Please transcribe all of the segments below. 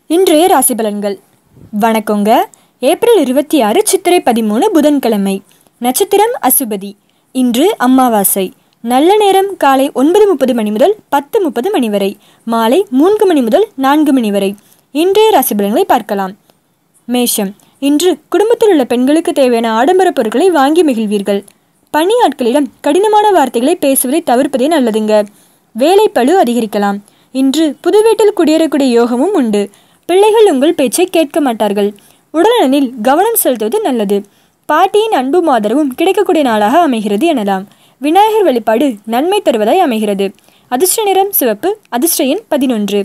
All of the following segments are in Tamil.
இன்றைய ராசி பலன்கள் வணக்கங்க ஏப்ரல் இருபத்தி ஆறு சித்திரை பதிமூணு புதன்கிழமை நட்சத்திரம் அசுபதி இன்று அமாவாசை நல்ல நேரம் காலை ஒன்பது முப்பது மணி முதல் பத்து முப்பது மணி வரை மாலை மூன்று மணி முதல் நான்கு மணி வரை இன்றைய ராசி பலன்களை பார்க்கலாம் மேஷம் இன்று குடும்பத்தில் உள்ள பெண்களுக்கு தேவையான ஆடம்பர பொருட்களை வாங்கி மகிழ்வீர்கள் பணியாட்களிடம் கடினமான வார்த்தைகளை பேசுவதை தவிர்ப்பதே நல்லதுங்க வேலை பளு அதிகரிக்கலாம் இன்று புது வீட்டில் குடியேறக்கூடிய யோகமும் உண்டு பிள்ளைகள் உங்கள் பேச்சை கேட்க மாட்டார்கள் உடல்நலனில் கவனம் செலுத்துவது நல்லது பாட்டியின் அன்பும் ஆதரவும் கிடைக்கக்கூடிய நாளாக அமைகிறது எனலாம் விநாயகர் வழிபாடு நன்மை தருவதாய் அமைகிறது அதிர்ஷ்ட நிறம் சிவப்பு அதிர்ஷ்ட எண் பதினொன்று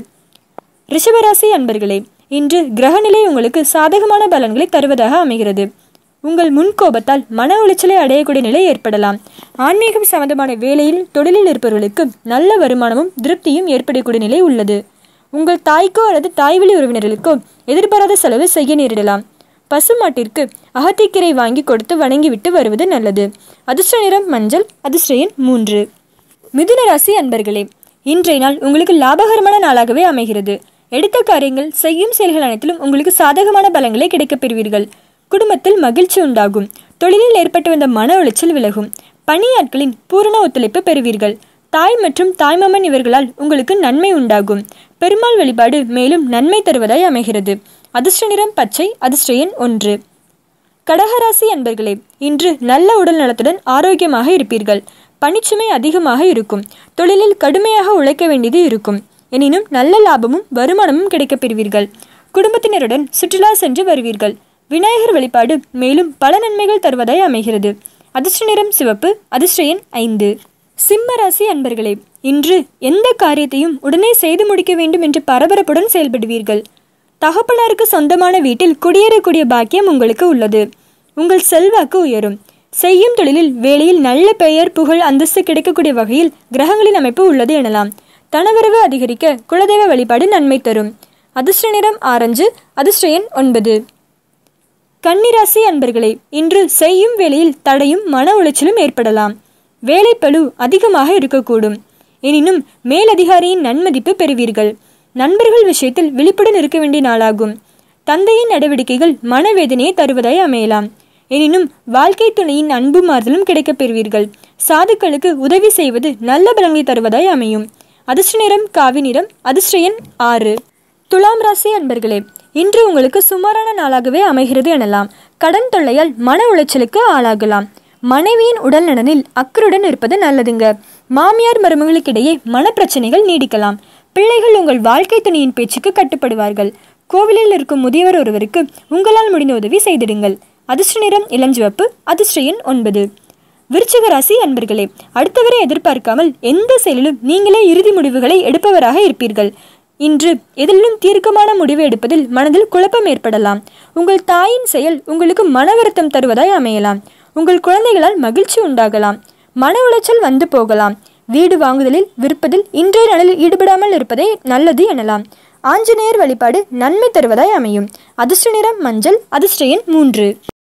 ரிஷபராசி அன்பர்களே இன்று கிரகநிலை உங்களுக்கு சாதகமான பலன்களை தருவதாக அமைகிறது உங்கள் முன்கோபத்தால் மன உளைச்சலை அடையக்கூடிய நிலை ஏற்படலாம் ஆன்மீகம் சம்பந்தமான வேலையில் தொழிலில் இருப்பவர்களுக்கு நல்ல வருமானமும் திருப்தியும் ஏற்படக்கூடிய நிலை உள்ளது உங்கள் தாய்க்கோ அல்லது தாய்வழி உறவினர்களுக்கோ எதிர்பாராத செலவு செய்ய நேரிடலாம் பசுமாட்டிற்கு அகத்திக்கீரை வாங்கி கொடுத்து வணங்கிவிட்டு வருவது நல்லது அதிர்ஷ்ட நிறம் மஞ்சள் அதிர்ஷ்ட எண் மூன்று மிதுன ராசி அன்பர்களே இன்றைய நாள் உங்களுக்கு லாபகரமான நாளாகவே அமைகிறது எடுத்த காரியங்கள் செய்யும் செயல்கள் அனைத்திலும் உங்களுக்கு சாதகமான பலங்களை கிடைக்கப் பெறுவீர்கள் குடும்பத்தில் மகிழ்ச்சி உண்டாகும் தொழிலில் ஏற்பட்டு வந்த மன உளைச்சல் விலகும் பணியாட்களின் பூரண ஒத்துழைப்பு பெறுவீர்கள் தாய் மற்றும் தாய்மாமன் இவர்களால் உங்களுக்கு நன்மை உண்டாகும் பெருமாள் வழிபாடு மேலும் நன்மை தருவதாய் அமைகிறது அதிர்ஷ்ட நிறம் பச்சை அதிர்ஷ்ட எண் ஒன்று கடகராசி அன்பர்களே இன்று நல்ல உடல் நலத்துடன் ஆரோக்கியமாக இருப்பீர்கள் பணிச்சுமை அதிகமாக இருக்கும் தொழிலில் கடுமையாக உழைக்க வேண்டியது இருக்கும் எனினும் நல்ல லாபமும் வருமானமும் கிடைக்கப் பெறுவீர்கள் குடும்பத்தினருடன் சுற்றுலா சென்று வருவீர்கள் விநாயகர் வழிபாடு மேலும் பல நன்மைகள் தருவதாய் அமைகிறது அதிர்ஷ்ட நிறம் சிவப்பு அதிர்ஷ்ட எண் ஐந்து சிம்ம ராசி அன்பர்களே இன்று எந்த காரியத்தையும் உடனே செய்து முடிக்க வேண்டும் என்று பரபரப்புடன் செயல்படுவீர்கள் தகப்பனாருக்கு சொந்தமான வீட்டில் குடியேறக்கூடிய பாக்கியம் உங்களுக்கு உள்ளது உங்கள் செல்வாக்கு உயரும் செய்யும் தொழிலில் வேலையில் நல்ல பெயர் புகழ் அந்தஸ்து கிடைக்கக்கூடிய வகையில் கிரகங்களின் அமைப்பு உள்ளது எனலாம் தனவரவு அதிகரிக்க குலதெய்வ வழிபாடு நன்மை தரும் அதிர்ஷ்ட நிறம் ஆரஞ்சு அதிர்ஷ்ட எண் ஒன்பது கன்னிராசி அன்பர்களே இன்று செய்யும் வேலையில் தடையும் மன உளைச்சலும் ஏற்படலாம் வேலைப்பளு அதிகமாக இருக்கக்கூடும் எனினும் மேலதிகாரியின் நன்மதிப்பு பெறுவீர்கள் நண்பர்கள் விஷயத்தில் விழிப்புடன் இருக்க வேண்டிய நாளாகும் தந்தையின் நடவடிக்கைகள் மனவேதனையை தருவதாய் அமையலாம் எனினும் வாழ்க்கை துணையின் அன்பு மாறுதலும் கிடைக்கப் பெறுவீர்கள் சாதுக்களுக்கு உதவி செய்வது நல்ல பலன்களை தருவதாய் அமையும் அதிர்ஷ்ட நிறம் காவி நிறம் அதிர்ஷ்ட எண் ஆறு துலாம் ராசி அன்பர்களே இன்று உங்களுக்கு சுமாரான நாளாகவே அமைகிறது எனலாம் கடன் தொல்லையால் மன உளைச்சலுக்கு ஆளாகலாம் மனைவியின் உடல் நலனில் அக்கறுடன் இருப்பது நல்லதுங்க மாமியார் மருமகளுக்கிடையே மனப்பிரச்சனைகள் நீடிக்கலாம் பிள்ளைகள் உங்கள் வாழ்க்கை துணையின் பேச்சுக்கு கட்டுப்படுவார்கள் கோவிலில் இருக்கும் முதியவர் ஒருவருக்கு உங்களால் முடிந்த உதவி செய்திடுங்கள் அதிர்ஷ்ட நிறம் இளஞ்சிவப்பு அதிர்ஷ்ட எண் ஒன்பது விருச்சிக ராசி அன்பர்களே அடுத்தவரை எதிர்பார்க்காமல் எந்த செயலிலும் நீங்களே இறுதி முடிவுகளை எடுப்பவராக இருப்பீர்கள் இன்று எதிலும் தீர்க்கமான முடிவு எடுப்பதில் மனதில் குழப்பம் ஏற்படலாம் உங்கள் தாயின் செயல் உங்களுக்கு மன வருத்தம் தருவதாய் அமையலாம் உங்கள் குழந்தைகளால் மகிழ்ச்சி உண்டாகலாம் மன உளைச்சல் வந்து போகலாம் வீடு வாங்குதலில் விற்பதில் இன்றைய நாளில் ஈடுபடாமல் இருப்பதே நல்லது எனலாம் ஆஞ்சநேயர் வழிபாடு நன்மை தருவதாய் அமையும் அதிர்ஷ்ட நிறம் மஞ்சள் அதிர்ஷ்ட எண் மூன்று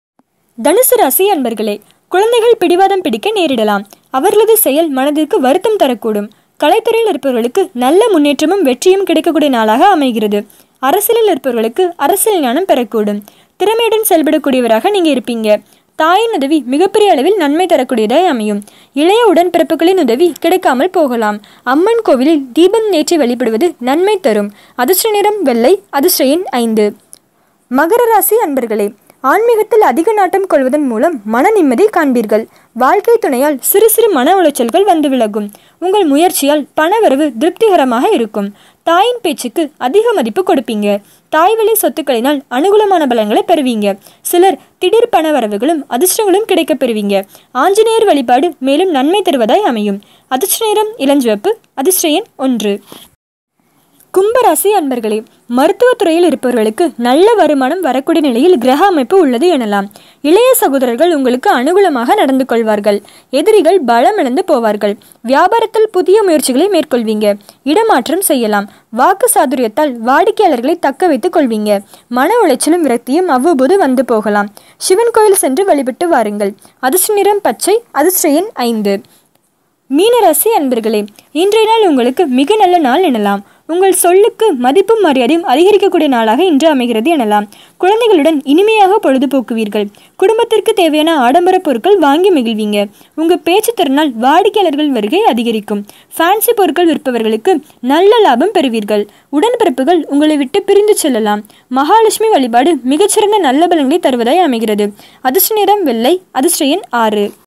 தனுசு ராசி அன்பர்களே குழந்தைகள் பிடிவாதம் பிடிக்க நேரிடலாம் அவர்களது செயல் மனதிற்கு வருத்தம் தரக்கூடும் கலைத்துறையில் இருப்பவர்களுக்கு நல்ல முன்னேற்றமும் வெற்றியும் கிடைக்கக்கூடிய நாளாக அமைகிறது அரசியலில் இருப்பவர்களுக்கு அரசியல் ஞானம் பெறக்கூடும் திறமையுடன் செயல்படக்கூடியவராக நீங்க இருப்பீங்க தாயின் உதவி மிகப்பெரிய அளவில் நன்மை தரக்கூடியதாய் அமையும் இளைய உடன்பிறப்புகளின் உதவி கிடைக்காமல் போகலாம் அம்மன் கோவிலில் தீபம் ஏற்றி வழிபடுவது நன்மை தரும் அதிர்ஷ்ட நிறம் வெள்ளை அதிர்ஷ்ட எண் ஐந்து மகர ராசி அன்பர்களே ஆன்மீகத்தில் அதிக நாட்டம் கொள்வதன் மூலம் மன நிம்மதி காண்பீர்கள் வாழ்க்கை துணையால் சிறு சிறு மன உளைச்சல்கள் வந்து விலகும் உங்கள் முயற்சியால் பணவரவு திருப்திகரமாக இருக்கும் தாயின் பேச்சுக்கு அதிக மதிப்பு கொடுப்பீங்க தாய்வழி சொத்துக்களினால் அனுகூலமான பலன்களை பெறுவீங்க சிலர் திடீர் பண வரவுகளும் அதிர்ஷ்டங்களும் கிடைக்கப் பெறுவீங்க ஆஞ்சநேயர் வழிபாடு மேலும் நன்மை தருவதாய் அமையும் அதிர்ஷ்ட நிறம் இளஞ்சிவப்பு அதிர்ஷ்ட எண் ஒன்று கும்பராசி அன்பர்களே மருத்துவத்துறையில் இருப்பவர்களுக்கு நல்ல வருமானம் வரக்கூடிய நிலையில் கிரக அமைப்பு உள்ளது எனலாம் இளைய சகோதரர்கள் உங்களுக்கு அனுகூலமாக நடந்து கொள்வார்கள் எதிரிகள் பலமிழந்து போவார்கள் வியாபாரத்தில் புதிய முயற்சிகளை மேற்கொள்வீங்க இடமாற்றம் செய்யலாம் வாக்கு சாதுரியத்தால் வாடிக்கையாளர்களை தக்க வைத்துக் கொள்வீங்க மன உளைச்சலும் விரக்தியும் அவ்வப்போது வந்து போகலாம் சிவன் கோயில் சென்று வழிபட்டு வாருங்கள் அதிர்ஷ்ட நிறம் பச்சை அதிர்ஷ்ட எண் ஐந்து மீனராசி அன்பர்களே இன்றைய நாள் உங்களுக்கு மிக நல்ல நாள் எனலாம் உங்கள் சொல்லுக்கு மதிப்பும் மரியாதையும் அதிகரிக்கக்கூடிய நாளாக இன்று அமைகிறது எனலாம் குழந்தைகளுடன் இனிமையாக பொழுதுபோக்குவீர்கள் குடும்பத்திற்கு தேவையான ஆடம்பர பொருட்கள் வாங்கி மகிழ்வீங்க உங்க பேச்சு திறனால் வாடிக்கையாளர்கள் வருகை அதிகரிக்கும் ஃபேன்சி பொருட்கள் விற்பவர்களுக்கு நல்ல லாபம் பெறுவீர்கள் உடன்பிறப்புகள் உங்களை விட்டு பிரிந்து செல்லலாம் மகாலட்சுமி வழிபாடு மிகச்சிறந்த நல்ல பலன்களை தருவதாய் அமைகிறது அதிர்ஷ்ட நிறம் வெள்ளை அதிர்ஷ்ட எண் ஆறு